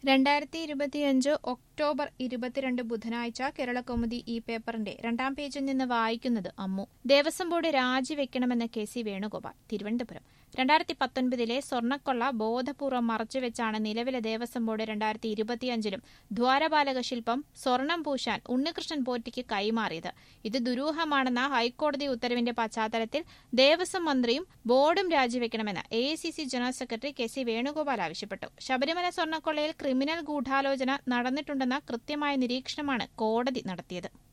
രണ്ടായിരത്തി ഇരുപത്തിയഞ്ച് ഒക്ടോബർ ഇരുപത്തിരണ്ട് ബുധനാഴ്ച കേരളകൗമുദി ഈ പേപ്പറിന്റെ രണ്ടാം പേജിൽ നിന്ന് വായിക്കുന്നത് അമ്മു ദേവസ്വം ബോർഡ് രാജിവെക്കണമെന്ന് കെ സി വേണുഗോപാൽ തിരുവനന്തപുരം രണ്ടായിരത്തി പത്തൊൻപതിലെ സ്വർണ്ണക്കൊള്ള ബോധപൂർവ്വം മറച്ചുവെച്ചാണ് നിലവിലെ ദേവസ്വം ബോർഡ് രണ്ടായിരത്തി ഇരുപത്തിയഞ്ചിലും ദ്വാരപാലക ശില്പം സ്വർണം പൂശാൻ ഉണ്ണികൃഷ്ണൻ പോറ്റിക്ക് കൈമാറിയത് ഇത് ദുരൂഹമാണെന്ന ഹൈക്കോടതി ഉത്തരവിന്റെ പശ്ചാത്തലത്തിൽ ദേവസ്വം മന്ത്രിയും ബോർഡും രാജിവെക്കണമെന്ന് A general secretary K C Venugopal ആവശ്യപ്പെട്ടു ശബരിമല സ്വർണ്ണക്കൊള്ളയിൽ ക്രിമിനൽ ഗൂഢാലോചന നടന്നിട്ടുണ്ടെന്ന കൃത്യമായ നിരീക്ഷണമാണ് കോടതി നടത്തിയത്